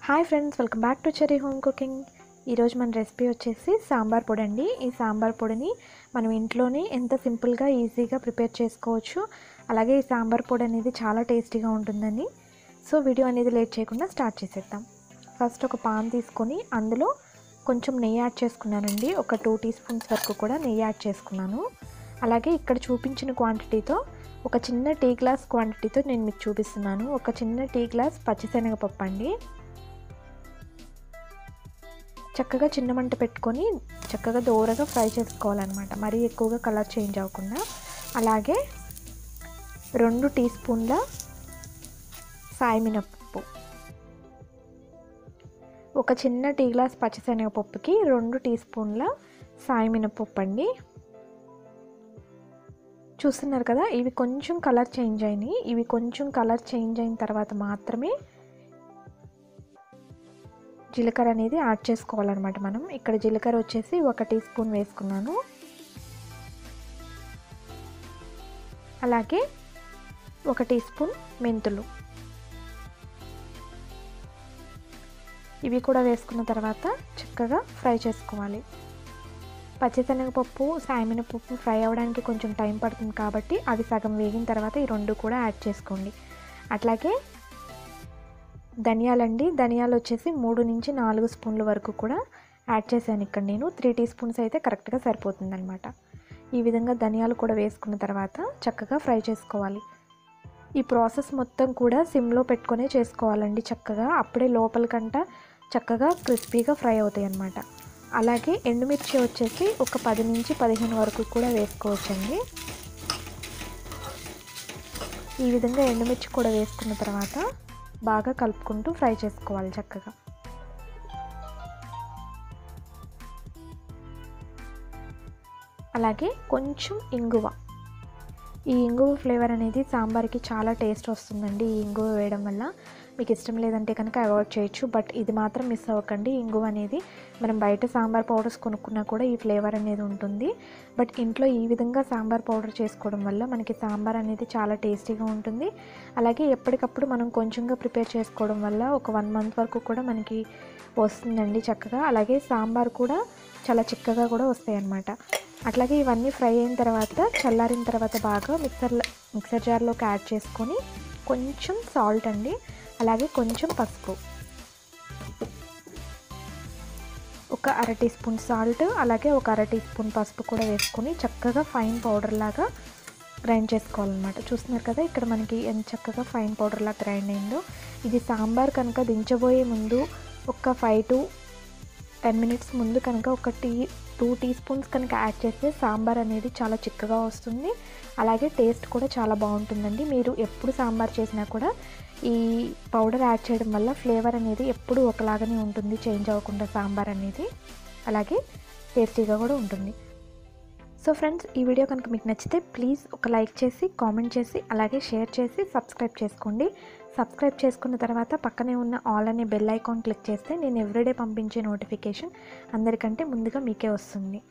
hi friends welcome back to Cherry Home Cooking ఈరోజు మన recipe వచ్చేసి సాంబార్ పొడి అండి ఈ సాంబార్ పొడిని మనం ఇంట్లోనే ఎంత సింపుల్గా ఈజీగా ప్రిపేర్ చేసుకోవచ్చు అలాగే ఈ సాంబార్ పొడి అనేది చాలా టేస్టీగా ఉంటుందని సో వీడియో అనేది లేట్ చేయకుండా స్టార్ట్ చేసేద్దాం ఫస్ట్ ఒక పాన్ తీసుకొని అందులో కొంచెం నెయ్యి యాడ్ చేసుకున్నానండి ఒక టూ టీ స్పూన్స్ వరకు కూడా నెయ్యి యాడ్ చేసుకున్నాను అలాగే ఇక్కడ చూపించిన క్వాంటిటీతో ఒక చిన్న టీ గ్లాస్ క్వాంటిటీతో నేను మీకు చూపిస్తున్నాను ఒక చిన్న టీ గ్లాస్ పచ్చిశనగపప్పు అండి చక్కగా చిన్న మంట పెట్టుకొని చక్కగా దూరగా ఫ్రై చేసుకోవాలన్నమాట మరీ ఎక్కువగా కలర్ చేంజ్ అవ్వకుండా అలాగే రెండు టీ స్పూన్ల సాయమినపప్పు ఒక చిన్న టీ గ్లాస్ పచ్చిశనగపప్పుకి రెండు టీ స్పూన్ల సాయమినపప్పు అండి చూస్తున్నారు కదా ఇవి కొంచెం కలర్ చేంజ్ అయినాయి ఇవి కొంచెం కలర్ చేంజ్ అయిన తర్వాత మాత్రమే జీలకర్ర అనేది యాడ్ చేసుకోవాలన్నమాట మనం ఇక్కడ జీలకర్ర వచ్చేసి ఒక టీ స్పూన్ వేసుకున్నాను అలాగే ఒక టీ స్పూన్ మెంతులు ఇవి కూడా వేసుకున్న తర్వాత చక్కగా ఫ్రై చేసుకోవాలి పచ్చిశనగపప్పు సాయమినపప్పు ఫ్రై అవ్వడానికి కొంచెం టైం పడుతుంది కాబట్టి అవి సగం వేగిన తర్వాత ఈ రెండు కూడా యాడ్ చేసుకోండి అట్లాగే ధనియాలండి ధనియాలు వచ్చేసి మూడు నుంచి నాలుగు స్పూన్ల వరకు కూడా యాడ్ చేశాను ఇక్కడ నేను త్రీ టీ స్పూన్స్ అయితే కరెక్ట్గా సరిపోతుంది అనమాట ఈ విధంగా ధనియాలు కూడా వేసుకున్న తర్వాత చక్కగా ఫ్రై చేసుకోవాలి ఈ ప్రాసెస్ మొత్తం కూడా సిమ్లో పెట్టుకొనే చేసుకోవాలండి చక్కగా అప్పుడే లోపలికంట చక్కగా క్రిస్పీగా ఫ్రై అవుతాయి అన్నమాట అలాగే ఎండుమిర్చి వచ్చేసి ఒక పది నుంచి పదిహేను వరకు కూడా వేసుకోవచ్చండి ఈ విధంగా ఎండుమిర్చి కూడా వేసుకున్న తర్వాత బాగా కలుపుకుంటూ ఫ్రై చేసుకోవాలి చక్కగా అలాగే కొంచెం ఇంగువ ఈ ఇంగువ ఫ్లేవర్ అనేది సాంబార్కి చాలా టేస్ట్ వస్తుందండి ఈ ఇంగువ వేయడం వల్ల మీకు ఇష్టం లేదంటే కనుక అవాయిడ్ చేయొచ్చు బట్ ఇది మాత్రం మిస్ అవ్వకండి ఇంగువ అనేది మనం బయట సాంబార్ పౌడర్స్ కొనుక్కున్నా కూడా ఈ ఫ్లేవర్ అనేది ఉంటుంది బట్ ఇంట్లో ఈ విధంగా సాంబార్ పౌడర్ చేసుకోవడం వల్ల మనకి సాంబార్ అనేది చాలా టేస్టీగా ఉంటుంది అలాగే ఎప్పటికప్పుడు మనం కొంచెంగా ప్రిపేర్ చేసుకోవడం వల్ల ఒక వన్ మంత్ వరకు కూడా మనకి వస్తుందండి చక్కగా అలాగే సాంబార్ కూడా చాలా చిక్కగా కూడా వస్తాయి అన్నమాట అట్లాగే ఇవన్నీ ఫ్రై అయిన తర్వాత చల్లారిన తర్వాత బాగా మిక్సర్ మిక్సర్ జార్లోకి యాడ్ చేసుకొని కొంచెం సాల్ట్ అండి అలాగే కొంచెం పసుపు ఒక అర టీ స్పూన్ సాల్ట్ అలాగే ఒక అర టీ స్పూన్ పసుపు కూడా వేసుకొని చక్కగా ఫైన్ పౌడర్ లాగా గ్రైండ్ చేసుకోవాలన్నమాట చూస్తున్నారు కదా ఇక్కడ మనకి ఎంత చక్కగా ఫైన్ పౌడర్ లాగా గ్రైండ్ అయిందో ఇది సాంబార్ కనుక దించబోయే ముందు ఒక ఫైవ్ టు టెన్ మినిట్స్ ముందు కనుక ఒక టీ టూ టీ స్పూన్స్ కనుక యాడ్ చేస్తే సాంబార్ అనేది చాలా చిక్కగా వస్తుంది అలాగే టేస్ట్ కూడా చాలా బాగుంటుందండి మీరు ఎప్పుడు సాంబార్ చేసినా కూడా ఈ పౌడర్ యాడ్ చేయడం వల్ల ఫ్లేవర్ అనేది ఎప్పుడు ఒకలాగానే ఉంటుంది చేంజ్ అవ్వకుండా సాంబార్ అనేది అలాగే టేస్టీగా కూడా ఉంటుంది సో ఫ్రెండ్స్ ఈ వీడియో కనుక మీకు నచ్చితే ప్లీజ్ ఒక లైక్ చేసి కామెంట్ చేసి అలాగే షేర్ చేసి సబ్స్క్రైబ్ చేసుకోండి సబ్స్క్రైబ్ చేసుకున్న తర్వాత పక్కనే ఉన్న ఆల్ అనే బెల్ ఐకాన్ క్లిక్ చేస్తే నేను ఎవ్రీడే పంపించే నోటిఫికేషన్ అందరికంటే ముందుగా మీకే వస్తుంది